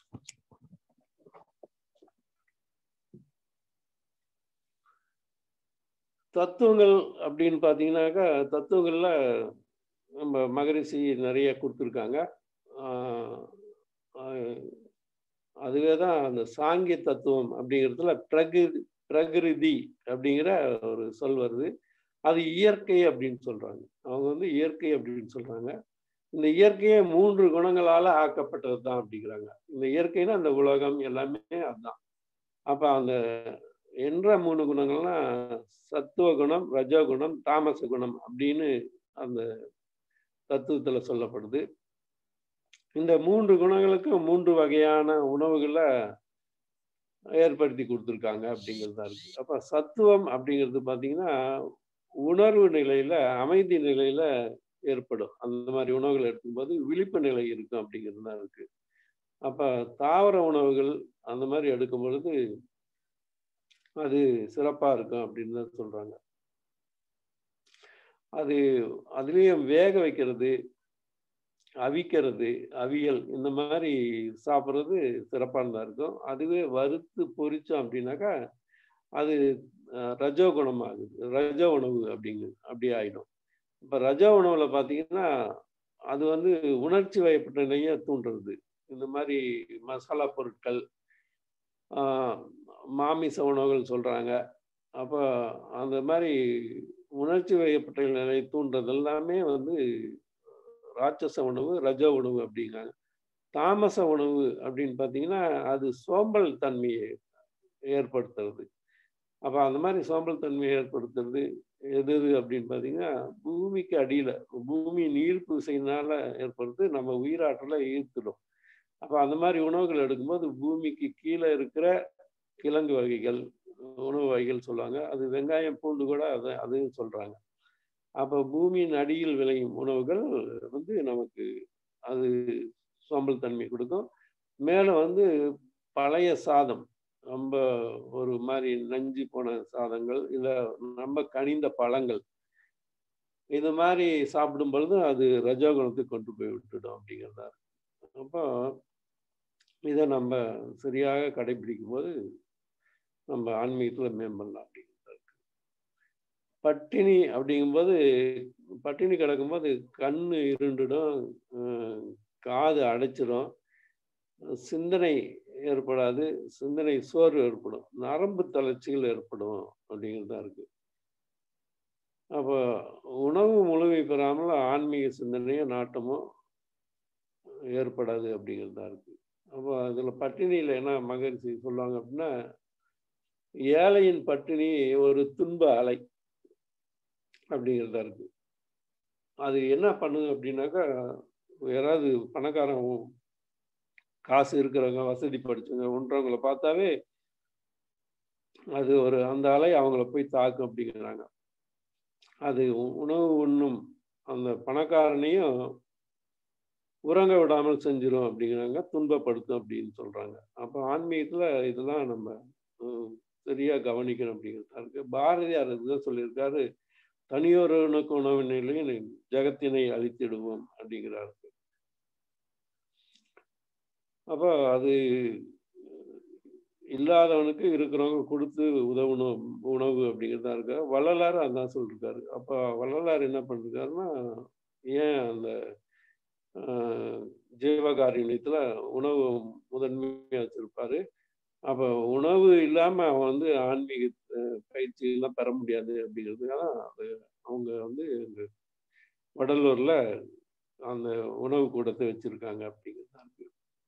தத்துவங்கள் அப்படின்னு பார்த்தீங்கன்னாக்கா தத்துவங்கள்ல நம்ம மகரிஷி நிறைய கொடுத்துருக்காங்க ஆஹ் ஆஹ் அதுவே தான் அந்த சாங்கிய தத்துவம் அப்படிங்கிறதுல பிரகிருதி பிரகிருதி அப்படிங்கிற ஒரு சொல் வருது அது இயற்கை அப்படின்னு சொல்றாங்க அவங்க வந்து இயற்கை அப்படின்னு சொல்றாங்க இந்த இயற்கையே மூன்று குணங்களால ஆக்கப்பட்டது தான் அப்படிங்கிறாங்க இந்த இயற்கைன்னா அந்த உலகம் எல்லாமே அதுதான் அப்ப அந்த என்ற மூணு குணங்கள்னா சத்துவ குணம் ரஜகுணம் தாமச குணம் அப்படின்னு அந்த தத்துவத்துல சொல்லப்படுது இந்த மூன்று குணங்களுக்கும் மூன்று வகையான உணவுகளை ஏற்படுத்தி கொடுத்துருக்காங்க அப்படிங்கிறது தான் இருக்கு அப்ப சத்துவம் அப்படிங்கிறது பார்த்தீங்கன்னா உணர்வு நிலையில அமைதி நிலையில ஏற்படும் அந்த மாதிரி உணவுகள் எடுக்கும்போது விழிப்பு நிலை இருக்கும் அப்படிங்கிறது தான் இருக்கு அப்ப தாவர உணவுகள் அந்த மாதிரி எடுக்கும் பொழுது அது சிறப்பா இருக்கும் அப்படின்னு தான் சொல்றாங்க அது அதுலேயும் வேக வைக்கிறது அவிக்கிறது அவியல் இந்த மாதிரி சாப்பிட்றது சிறப்பானதாக இருக்கும் அதுவே வறுத்து பொரிச்சோம் அப்படின்னாக்கா அது அஹ், ரஜோ குணம் ஆகுது ரஜ உணவு அப்படிங்கு அப்படி ஆயிடும் இப்போ ரஜ உணவுல பார்த்தீங்கன்னா அது வந்து உணர்ச்சி வயப்பட்ட நிலையை தூண்டுறது இந்த மாதிரி மசாலா பொருட்கள் ஆஹ், மாமிச உணவுகள் சொல்றாங்க அப்போ அந்த மாதிரி உணர்ச்சி வயப்பட்ட நிலையை தூண்டுறது எல்லாமே வந்து ராட்சச உணவு ரஜ உணவு அப்படிங்கிறாங்க தாமச உணவு அப்படின்னு பார்த்தீங்கன்னா அது சோம்பல் தன்மையை ஏற்படுத்துறது அப்போ அந்த மாதிரி சோம்பல் தன்மையை ஏற்படுத்துறது எது எது அப்படின்னு பார்த்தீங்கன்னா பூமிக்கு அடியில் பூமி நீர்ப்பு விசையினால ஏற்படுத்து நம்ம உயிராற்றலை ஈர்த்துடும் அப்போ அந்த மாதிரி உணவுகள் எடுக்கும்போது பூமிக்கு கீழே இருக்கிற கிழங்கு வகைகள் உணவு வகைகள் சொல்லுவாங்க அது வெங்காயம் பூண்டு கூட அதை அதையும் சொல்றாங்க அப்போ பூமியின் அடியில் விளையும் உணவுகள் வந்து நமக்கு அது சோம்பல் தன்மை கொடுக்கும் மேலே வந்து பழைய சாதம் ரொம்ப ஒரு மாதிரி நஞ்சு போன சாதங்கள் இல்லை ரொம்ப கனிந்த பழங்கள் இது மாதிரி சாப்பிடும் பொழுது அது ரஜோகுணத்துக்கு கொண்டு போய் விட்டுடும் அப்படிங்கிறதா இருக்கு அப்போ இதை நம்ம சரியாக கடைபிடிக்கும் போது நம்ம ஆன்மீகத்தில் மேம்படலாம் அப்படிங்கிறது இருக்கு பட்டினி அப்படிங்கும்போது பட்டினி கிடக்கும்போது கண் இருண்டுடும் அஹ் காது அடைச்சிடும் சிந்தனை ஏற்படாது சிந்தனை சோர்வு ஏற்படும் நரம்பு தளர்ச்சிகள் ஏற்படும் அப்படிங்கிறது தான் இருக்கு அப்போ உணவு முழுமை பெறாமல் ஆன்மீக சிந்தனையோ நாட்டமோ ஏற்படாது அப்படிங்கிறது தான் இருக்கு அப்போ அதில் பட்டினியில் என்ன மகிழ்ச்சி சொல்லுவாங்க அப்படின்னா ஏழையின் பட்டினி ஒரு துன்ப அலை அப்படிங்கிறதா இருக்கு அது என்ன பண்ணுது அப்படின்னாக்கா யாராவது பணக்காரன் காசு இருக்கிறவங்க வசதி படிச்சவங்க ஒன்றவங்களை பார்த்தாவே அது ஒரு அந்த அலை அவங்கள போய் தாக்கும் அப்படிங்கிறாங்க அது உ- உணவு உண்ணும் அந்த பணக்காரனையும் உறங்க விடாமல் செஞ்சிரும் அப்படிங்கிறாங்க துன்பப்படுத்தும் அப்படின்னு சொல்றாங்க அப்போ ஆன்மீகத்துல இதெல்லாம் நம்ம ஹம், சரியா கவனிக்கணும் அப்படிங்கிறதா இருக்கு பாரதியார் இதுதான் சொல்லியிருக்காரு தனியொருவனுக்கு உணவு நிலையில் ஜெகத்தினை அழித்திடுவோம் அப்படிங்கிறாரு அப்போ அது இல்லாதவனுக்கு இருக்கிறவங்க கொடுத்து உதவணும் உணவு அப்படிங்கிறதா இருக்கு வள்ளலார் அதான் சொல்லிருக்காரு அப்போ வள்ளலார் என்ன பண்ணிருக்காருன்னா ஏன் அந்த ஆஹ், ஜீவகாருண்யத்துல உணவு முதன்மையா வச்சிருப்பாரு அப்போ உணவு இல்லாம அவன் வந்து ஆன்மீக அஹ், பயிற்சி எல்லாம் பெற முடியாது அப்படிங்கிறதுக்காக அது அவங்க வந்து இந்த வடலூர்ல அந்த உணவு கூடத்தை வச்சிருக்காங்க அப்படிங்கிறதா இருக்கு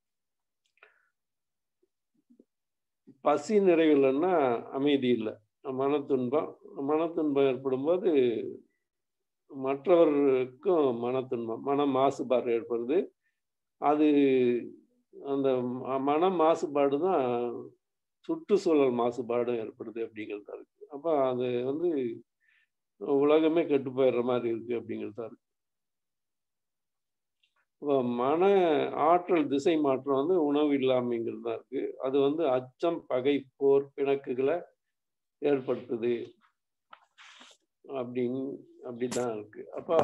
பசி நிறைவில்லைன்னா அமைதி இல்லை மனத்துன்பம் மனத்துன்பம் ஏற்படும் போது மற்றவர்களுக்கும் மனத்துன்பம் மன மாசுபாடு ஏற்படுது அது அந்த ம- மன மாசுபாடு தான் சுற்றுச்சூழல் மாசுபாடும் ஏற்படுது அப்படிங்கிறதா இருக்கு அப்போ அது வந்து உலகமே கெட்டு போயிடுற மாதிரி இருக்கு அப்படிங்கிறதா இருக்கு இப்போ மன ஆற்றல் திசை மாற்றம் வந்து உணவு இல்லாமைங்கிறது தான் இருக்கு அது வந்து அச்சம் பகை போர் பிணக்குகளை ஏற்படுத்துது அப்படின்னு அப்படிதான் இருக்கு அப்போ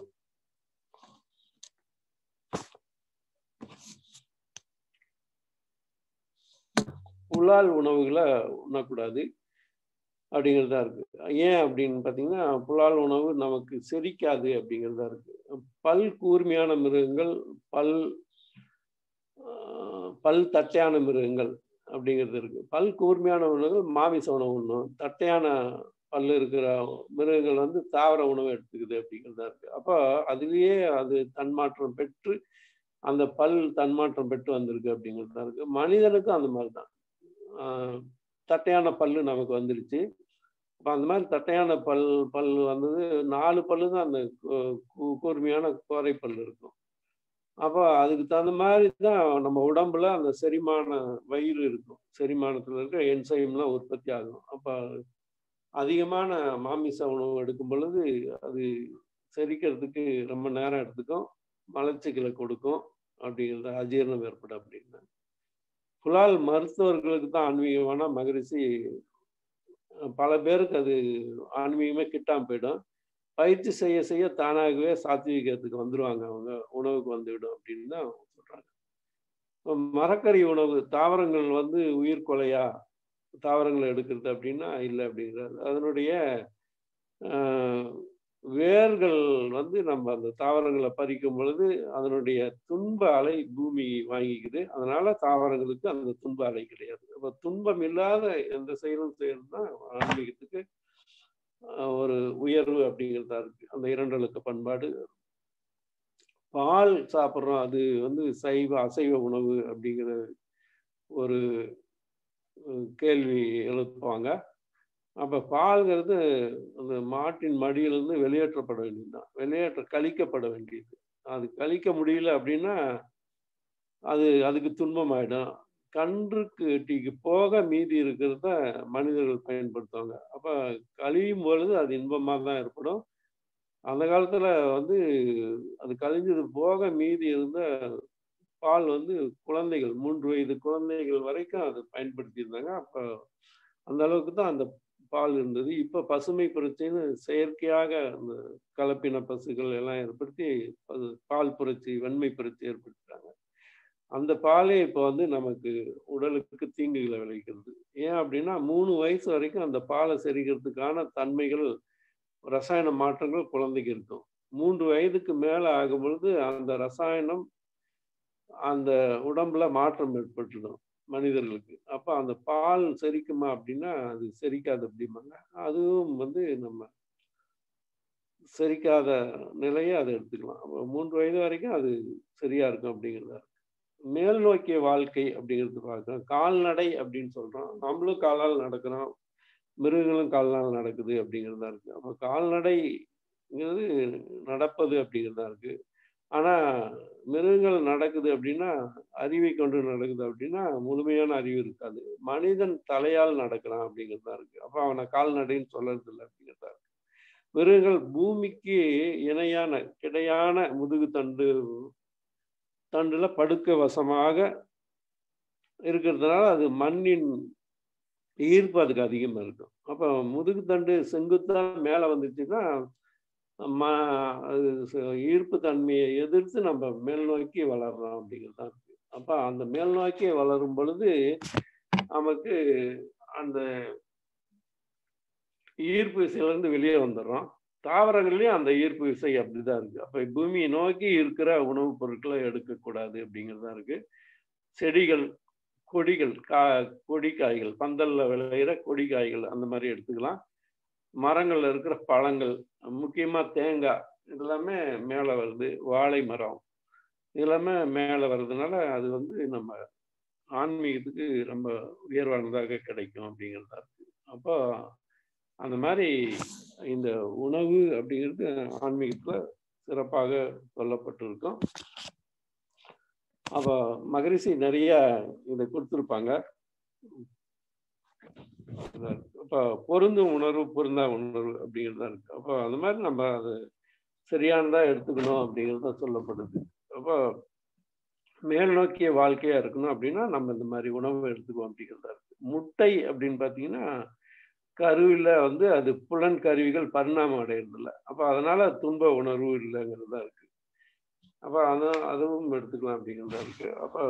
புலால் உணவுகளை உண்ணக்கூடாது அப்படிங்கிறதா இருக்கு ஏன் அப்படின்னு பார்த்தீங்கன்னா புலால் உணவு நமக்கு செரிக்காது அப்படிங்கிறதா இருக்கு பல் கூர்மையான மிருகங்கள் பல் பல் தட்டையான மிருகங்கள் அப்படிங்கிறது இருக்கு பல் கூர்மையான மிருகங்கள் மாமிச உணவு உண்ணும் தட்டையான பல் இருக்கிற மிருகங்கள் வந்து தாவர உணவு எடுத்துக்குது அப்படிங்கிறதா இருக்கு அப்போ அதுலேயே அது தன்மாற்றம் பெற்று அந்த பல் தன்மாற்றம் பெற்று வந்திருக்கு அப்படிங்கிறதா இருக்கு மனிதனுக்கும் அந்த மாதிரி தான் தட்டையான பல்லு நமக்கு வந்துருச்சு அப்போ அந்த மாதிரி தட்டையான பல் பல் வந்தது நாலு பல்லு தான் அந்த கூர்மையான கோரை பல் இருக்கும் அப்போ அதுக்கு தகுந்த மாதிரி தான் நம்ம உடம்புல அந்த செரிமான வயிறு இருக்கும் செரிமானத்தில் இருக்க என்சைம்லாம் உற்பத்தி ஆகும் அப்போ அதிகமான மாமிச உணவு எடுக்கும் பொழுது அது செரிக்கிறதுக்கு ரொம்ப நேரம் எடுத்துக்கும் மலச்சிக்கலை கொடுக்கும் அப்படிங்கிறது அஜீரணம் ஏற்படும் அப்படின்னா புலால் மருத்துவர்களுக்கு தான் ஆன்மீகமான மகரிஷி பல பேருக்கு அது ஆன்மீகமே கிட்டாம போயிடும் பயிற்சி செய்ய செய்ய தானாகவே சாத்வீகத்துக்கு வந்துடுவாங்க அவங்க உணவுக்கு வந்துவிடும் அப்படின்னு தான் சொல்றாங்க மரக்கறி உணவு தாவரங்கள் வந்து உயிர் கொலையா தாவரங்களை எடுக்கிறது அப்படின்னா இல்லை அப்படிங்கிறது அதனுடைய வேர்கள் வந்து நம்ம அந்த தாவரங்களை பறிக்கும் பொழுது அதனுடைய துன்ப அலை பூமி வாங்கிக்குது அதனால தாவரங்களுக்கு அந்த துன்ப அலை கிடையாது அப்போ துன்பம் இல்லாத எந்த செயலும் செய்யறது தான் ஆன்மீகத்துக்கு ஒரு உயர்வு அப்படிங்கிறதா இருக்கு அந்த இரண்டலுக்கு பண்பாடு பால் சாப்பிட்றோம் அது வந்து சைவ அசைவ உணவு அப்படிங்கிற ஒரு கேள்வி எழுப்புவாங்க அப்போ பால்ங்கிறது அந்த மாட்டின் மடியிலிருந்து வெளியேற்றப்பட வேண்டியது தான் வெளியேற்ற கழிக்கப்பட வேண்டியது அது கழிக்க முடியல அப்படின்னா அது அதுக்கு துன்பம் ஆயிடும் கன்றுக்கு டீக்கு போக மீதி இருக்கிறத மனிதர்கள் பயன்படுத்துவாங்க அப்போ கழியும் பொழுது அது இன்பமாக தான் ஏற்படும் அந்த காலத்தில் வந்து அது கழிஞ்சது போக மீதி இருந்த பால் வந்து குழந்தைகள் மூன்று வயது குழந்தைகள் வரைக்கும் அது பயன்படுத்தி இருந்தாங்க அப்போ அந்த அளவுக்கு தான் அந்த பால் இருந்தது இப்போ பசுமை புரட்சின்னு செயற்கையாக அந்த கலப்பின பசுகள் எல்லாம் ஏற்படுத்தி அது பால் புரட்சி வெண்மை புரட்சி ஏற்படுத்துறாங்க அந்த பாலே இப்போ வந்து நமக்கு உடலுக்கு தீங்குகளை விளைவிக்கிறது ஏன் அப்படின்னா மூணு வயசு வரைக்கும் அந்த பாலை செரிக்கிறதுக்கான தன்மைகள் ரசாயன மாற்றங்கள் குழந்தைக்கு இருக்கும் மூன்று வயதுக்கு மேலே ஆகும் பொழுது அந்த ரசாயனம் அந்த உடம்புல மாற்றம் ஏற்பட்டுடும் மனிதர்களுக்கு அப்போ அந்த பால் செரிக்குமா அப்படின்னா அது செரிக்காது அப்படிம்பாங்க அதுவும் வந்து நம்ம செரிக்காத நிலையை அதை எடுத்துக்கலாம் அப்போ மூன்று வயது வரைக்கும் அது சரியா இருக்கும் அப்படிங்கிறதா மேல் நோக்கிய வாழ்க்கை அப்படிங்கிறது பார்க்குறோம் கால்நடை அப்படின்னு சொல்றோம் நம்மளும் காலால் நடக்கிறோம் மிருகங்களும் கால்நாள் நடக்குது அப்படிங்கிறதா இருக்கு அப்போ கால்நடைங்கிறது நடப்பது அப்படிங்கிறதா இருக்கு ஆனா மிருகங்கள் நடக்குது அப்படின்னா அறிவை கொண்டு நடக்குது அப்படின்னா முழுமையான அறிவு இருக்காது மனிதன் தலையால் நடக்கிறான் அப்படிங்கிறதா இருக்கு அப்ப அவனை கால்நடைன்னு சொல்றது இல்லை அப்படிங்கிறதா இருக்கு மிருகங்கள் பூமிக்கு இணையான கிடையான முதுகு தண்டு தண்டுல படுக்க வசமாக இருக்கிறதுனால அது மண்ணின் ஈர்ப்பு அதுக்கு அதிகமாக இருக்கும் அப்போ முதுகு தண்டு செங்குத்தா மேலே வந்துச்சுன்னா ஈர்ப்பு தன்மையை எதிர்த்து நம்ம மேல் நோக்கி வளர்றோம் அப்படிங்கிறது தான் இருக்கு அப்போ அந்த மேல் நோக்கி வளரும் பொழுது நமக்கு அந்த ஈர்ப்பு விசையிலேருந்து வெளியே வந்துடுறோம் தாவரங்கள்லேயும் அந்த ஈர்ப்பு விசை அப்படிதான் இருக்கு அப்போ பூமியை நோக்கி இருக்கிற உணவுப் பொருட்களை எடுக்கக்கூடாது அப்படிங்கிறது இருக்கு செடிகள் கொடிகள் கா கொடி காய்கள் பந்தல்ல விளையிற கொடி காய்கள் அந்த மாதிரி எடுத்துக்கலாம் மரங்கள்ல இருக்கிற பழங்கள் முக்கியமா தேங்காய் இதெல்லாமே மேலே வருது வாழை மரம் இதெல்லாமே மேலே வர்றதுனால அது வந்து நம்ம ஆன்மீகத்துக்கு ரொம்ப உயர்வானதாக கிடைக்கும் அப்படிங்கிறதா இருக்கு அப்போ அந்த மாதிரி இந்த உணவு அப்படிங்கிறது ஆன்மீகத்துல சிறப்பாக சொல்லப்பட்டிருக்கும் அப்போ மகரிஷி நிறைய இதை கொடுத்துருப்பாங்க இதா இருக்கு. அப்போ பொருந்தும் உணர்வு பொருந்தா உணர்வு அப்படிங்கிறது தான் இருக்கு அப்போ அந்த மாதிரி நம்ம அது சரியானதா எடுத்துக்கணும் அப்படிங்கிறது தான் சொல்லப்படுது அப்போ மேல் நோக்கிய வாழ்க்கையா இருக்கணும் அப்படின்னா நம்ம இந்த மாதிரி உணவு எடுத்துக்குவோம் அப்படிங்கிறதா இருக்கு முட்டை அப்படின்னு பார்த்தீங்கன்னா கருவில வந்து அது புலன் கருவிகள் பரிணாமம் அடையிறது இல்லை அப்போ அதனால துன்ப உணர்வு இல்லைங்கிறது தான் இருக்கு அப்போ அது அதுவும் எடுத்துக்கலாம் அப்படிங்கிறதா இருக்கு அப்போ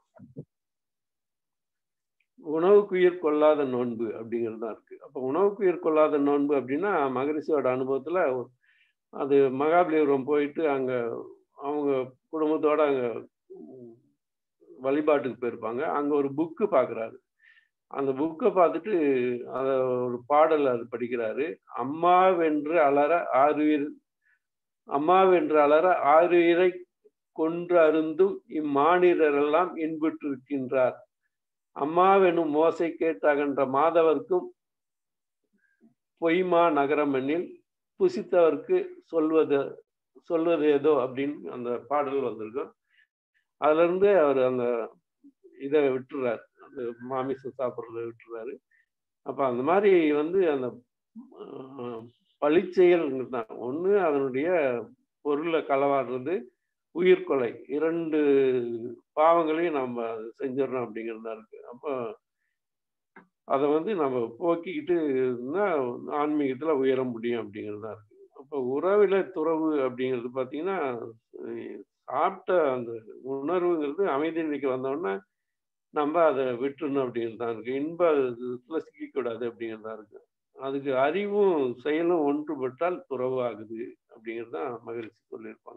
உணவுக்குயிர் கொள்ளாத நோன்பு அப்படிங்கிறது தான் இருக்கு அப்போ உணவுக்குயிர் கொள்ளாத நோன்பு அப்படின்னா மகரிஷியோட அனுபவத்துல அது மகாபலிபுரம் போயிட்டு அங்க அவங்க குடும்பத்தோட அங்க வழிபாட்டுக்கு போயிருப்பாங்க அங்க ஒரு புக்கு பாக்குறாரு அந்த புக்கை பார்த்துட்டு அத ஒரு பாடல் அது படிக்கிறாரு அம்மாவென்று அலற ஆறுயிர் அம்மாவென்று அலற ஆறுயிரை கொன்று அருந்தும் இம்மானிடரெல்லாம் இன்புற்றிருக்கின்றார் அம்மாவெனும் மோசை கேட்டகன்ற மாதவர்க்கும் பொய்மா நகரமெனில் புசித்தவர்க்கு சொல்வது சொல்வது ஏதோ அப்படின்னு அந்த பாடல் வந்திருக்கும் அதுல இருந்து அவர் அந்த இதை விட்டுறாரு அந்த மாமிசம் சாப்பிட்றத விட்டுறாரு அப்ப அந்த மாதிரி வந்து அந்த பழிச்செயல் தான் ஒண்ணு அதனுடைய பொருளை களவாடுறது உயிர்கொலை இரண்டு பாவங்களையும் நம்ம செஞ்சிடறோம் அப்படிங்கிறது தான் இருக்கு அப்போ அதை வந்து நம்ம போக்கிக்கிட்டு இருந்தால் ஆன்மீகத்தில் உயர முடியும் அப்படிங்கிறது தான் இருக்கு அப்போ உறவில துறவு அப்படிங்கிறது பார்த்தீங்கன்னா சாப்பிட்ட அந்த உணர்வுங்கிறது அமைதி நிலைக்கு வந்தோடனே நம்ம அதை விட்டுறணும் அப்படிங்கிறது தான் இருக்கு இன்ப இதுல சிக்கக்கூடாது அப்படிங்கிறது தான் இருக்கு அதுக்கு அறிவும் செயலும் ஒன்றுபட்டால் துறவு ஆகுது அப்படிங்கிறது தான் மகிழ்ச்சி சொல்லியிருப்பாங்க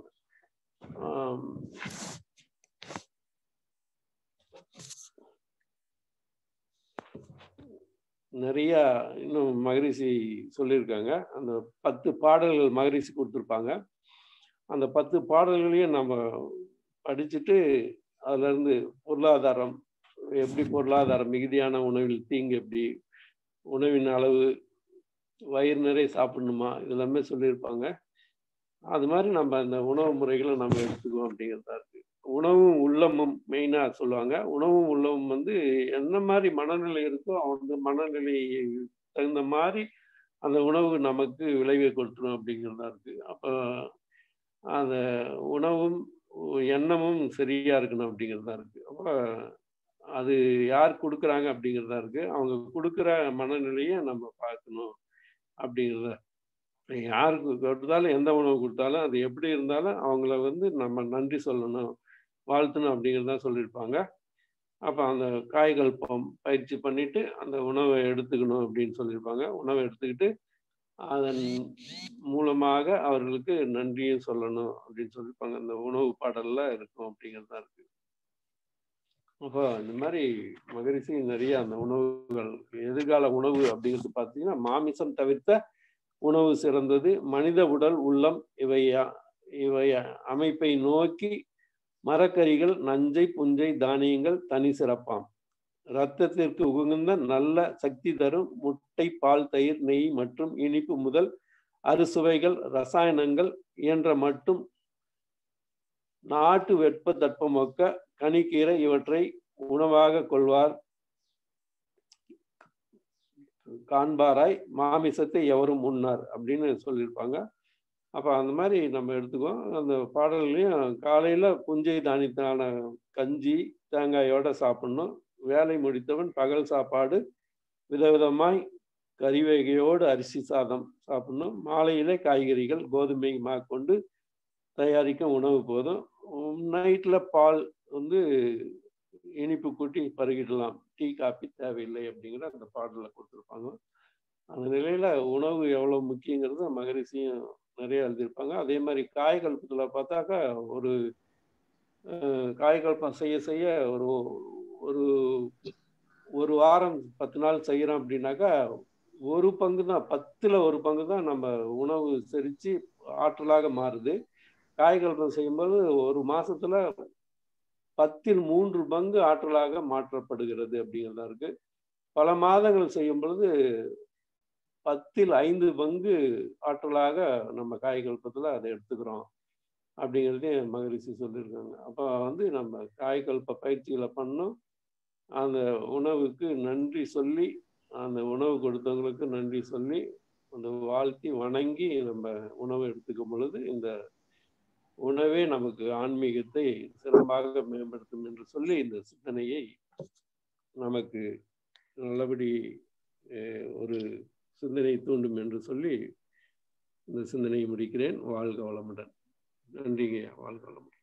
நிறைய இன்னும் மகரிஷி சொல்லியிருக்காங்க அந்த பத்து பாடல்கள் மகரிஷி கொடுத்துருப்பாங்க அந்த பத்து பாடல்களையும் நம்ம படிச்சுட்டு அதுல இருந்து பொருளாதாரம் எப்படி பொருளாதாரம் மிகுதியான உணவில் தீங்கு எப்படி உணவின் அளவு வயிறு நிறைய சாப்பிடணுமா இதெல்லாமே சொல்லியிருப்பாங்க அது மாதிரி நம்ம அந்த உணவு முறைகளை நம்ம எடுத்துக்குவோம் அப்படிங்கிறதா இருக்கு உணவும் உள்ளமும் மெயினா சொல்லுவாங்க உணவும் உள்ளமும் வந்து என்ன மாதிரி மனநிலை இருக்கோ அந்த மனநிலை தகுந்த மாதிரி அந்த உணவு நமக்கு விளைவை கொடுத்துரும் அப்படிங்கிறதா இருக்கு அப்போ அந்த உணவும் எண்ணமும் சரியா இருக்கணும் அப்படிங்கிறதா இருக்கு அப்போ அது யார் கொடுக்குறாங்க அப்படிங்கிறதா இருக்கு அவங்க கொடுக்குற மனநிலையை நம்ம பார்க்கணும் அப்படிங்கிறத யாருக்கு கொடுத்தாலும் எந்த உணவு கொடுத்தாலும் அது எப்படி இருந்தாலும் அவங்கள வந்து நம்ம நன்றி சொல்லணும் வாழ்த்தணும் அப்படிங்கிறதான் சொல்லியிருப்பாங்க அப்போ அந்த காய்கல்பம் பயிற்சி பண்ணிட்டு அந்த உணவை எடுத்துக்கணும் அப்படின்னு சொல்லியிருப்பாங்க உணவை எடுத்துக்கிட்டு அதன் மூலமாக அவர்களுக்கு நன்றியும் சொல்லணும் அப்படின்னு சொல்லியிருப்பாங்க அந்த உணவு பாடல்ல இருக்கும் அப்படிங்கிறதா இருக்கு அப்போ இந்த மாதிரி மகரிஷி நிறைய அந்த உணவுகள் எதிர்கால உணவு அப்படிங்கிறது பார்த்தீங்கன்னா மாமிசம் தவிர்த்த உணவு சிறந்தது மனித உடல் உள்ளம் இவை இவை அமைப்பை நோக்கி மரக்கறிகள் நஞ்சை புஞ்சை தானியங்கள் தனி சிறப்பாம் இரத்தத்திற்கு உகந்த நல்ல சக்தி தரும் முட்டை பால் தயிர் நெய் மற்றும் இனிப்பு முதல் அறுசுவைகள் ரசாயனங்கள் இயன்ற மட்டும் நாட்டு வெப்ப தட்பமொக்க கனிக்கீரை இவற்றை உணவாக கொள்வார் காண்பாராய் மாமிசத்தை எவரும் உண்ணார் அப்படின்னு சொல்லியிருப்பாங்க அப்போ அந்த மாதிரி நம்ம எடுத்துக்குவோம் அந்த பாடல்லையும் காலையில் புஞ்சை தானியத்தான கஞ்சி தேங்காயோட சாப்பிடணும் வேலை முடித்தவன் பகல் சாப்பாடு விதவிதமாய் கறிவேகையோடு அரிசி சாதம் சாப்பிடணும் மாலையிலே காய்கறிகள் கோதுமை மா கொண்டு தயாரிக்கும் உணவு போதும் நைட்டில் பால் வந்து இனிப்பு கூட்டி பருகிடலாம் டீ காப்பி தேவையில்லை அப்படிங்கிற அந்த பாடலில் கொடுத்துருப்பாங்க அந்த நிலையில் உணவு எவ்வளோ முக்கியங்கிறது மகரிஷியும் நிறைய எழுதியிருப்பாங்க அதே மாதிரி காய்கல்பத்தில் பார்த்தாக்கா ஒரு காய்கல்பம் செய்ய செய்ய ஒரு ஒரு ஒரு வாரம் பத்து நாள் செய்கிறோம் அப்படின்னாக்கா ஒரு பங்கு தான் பத்தில் ஒரு பங்கு தான் நம்ம உணவு செரித்து ஆற்றலாக மாறுது காய்கல்பம் செய்யும்போது ஒரு மாசத்துல பத்தில் மூன்று பங்கு ஆற்றலாக மாற்றப்படுகிறது அப்படிங்கிறதா இருக்கு பல மாதங்கள் செய்யும் பொழுது பத்தில் ஐந்து பங்கு ஆற்றலாக நம்ம காய்கல்பத்தில் அதை எடுத்துக்கிறோம் அப்படிங்கிறதையும் மகரிஷி சொல்லியிருக்காங்க அப்போ வந்து நம்ம காய்கல்ப பயிற்சிகளை பண்ணோம் அந்த உணவுக்கு நன்றி சொல்லி அந்த உணவு கொடுத்தவங்களுக்கு நன்றி சொல்லி அந்த வாழ்த்தி வணங்கி நம்ம உணவு எடுத்துக்கும் பொழுது இந்த உணவே நமக்கு ஆன்மீகத்தை சிறப்பாக மேம்படுத்தும் என்று சொல்லி இந்த சிந்தனையை நமக்கு நல்லபடி அஹ், ஒரு சிந்தனை தூண்டும் என்று சொல்லி இந்த சிந்தனையை முடிக்கிறேன் வாழ்க வளமுடன் நன்றிங்க வாழ்க வளமுடன்